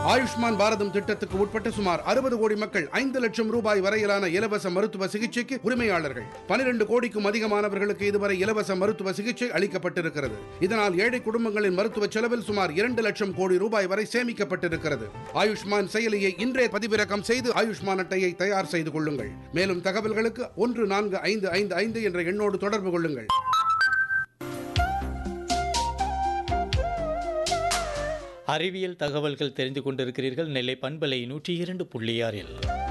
ஆயுஷ்மான் பாரதம் திட்டத்துக்கு உட்பட்ட சுமார் அறுபது கோடி மக்கள் ஐந்து லட்சம் ரூபாய் வரையிலான இலவச மருத்துவ சிகிச்சைக்கு உரிமையாளர்கள் பனிரெண்டு கோடிக்கும் அதிகமானவர்களுக்கு இதுவரை இலவச மருத்துவ சிகிச்சை அளிக்கப்பட்டிருக்கிறது இதனால் ஏழை குடும்பங்களின் மருத்துவ செலவில் சுமார் இரண்டு லட்சம் கோடி ரூபாய் வரை சேமிக்கப்பட்டிருக்கிறது ஆயுஷ்மான் செயலியை இன்றே பதிவிறக்கம் செய்து ஆயுஷ்மான் அட்டையை தயார் செய்து கொள்ளுங்கள் மேலும் தகவல்களுக்கு ஒன்று நான்கு ஐந்து ஐந்து ஐந்து என்ற எண்ணோடு தொடர்பு கொள்ளுங்கள் அறிவியல் தகவல்கள் தெரிந்து கொண்டிருக்கிறீர்கள் நெல்லை பண்பலை நூற்றி இரண்டு புள்ளி ஆறில்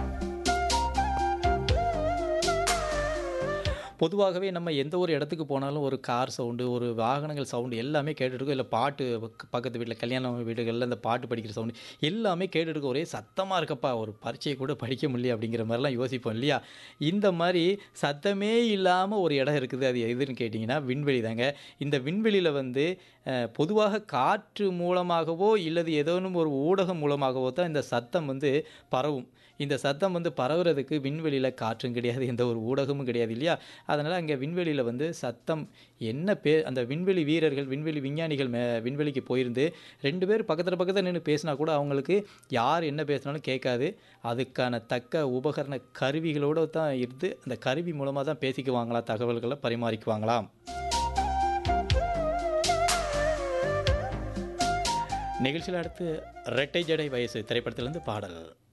பொதுவாகவே நம்ம எந்த ஒரு இடத்துக்கு போனாலும் ஒரு கார் சவுண்டு ஒரு வாகனங்கள் சவுண்டு எல்லாமே கேட்டுருக்கோம் இல்லை பாட்டு பக்க- பக்கத்து வீட்டில் கல்யாண வீடுகளில் இந்த பாட்டு படிக்கிற சவுண்டு எல்லாமே கேட்டுருக்கோம் ஒரே சத்தமாக இருக்கப்பா ஒரு பரீட்சையை கூட படிக்க முடியல அப்படிங்கிற மாதிரிலாம் யோசிப்போம் இல்லையா இந்த மாதிரி சத்தமே இல்லாமல் ஒரு இடம் இருக்குது அது எதுன்னு கேட்டிங்கன்னா விண்வெளி தாங்க இந்த விண்வெளியில் வந்து அஹ், பொதுவாக காற்று மூலமாகவோ இல்லது ஏதோனும் ஒரு ஊடகம் மூலமாகவோ தான் இந்த சத்தம் வந்து பரவும் இந்த சத்தம் வந்து பரவுறதுக்கு விண்வெளியில் காற்றும் கிடையாது எந்த ஒரு ஊடகமும் கிடையாது இல்லையா அதனால் அங்கே விண்வெளியில் வந்து சத்தம் என்ன பே அந்த விண்வெளி வீரர்கள் விண்வெளி விஞ்ஞானிகள் மே விண்வெளிக்கு போயிருந்து ரெண்டு பேர் பக்கத்தில் பக்கத்தில் நின்று பேசினா கூட அவங்களுக்கு யார் என்ன பேசினாலும் கேட்காது அதுக்கான தக்க உபகரண கருவிகளோடு தான் இருந்து அந்த கருவி மூலமாக தான் பேசிக்குவாங்களாம் தகவல்களை பரிமாறிக்குவாங்களாம் நிகழ்ச்சியில் அடுத்து ரெட்டை ஜடை வயசு திரைப்படத்திலிருந்து பாடல்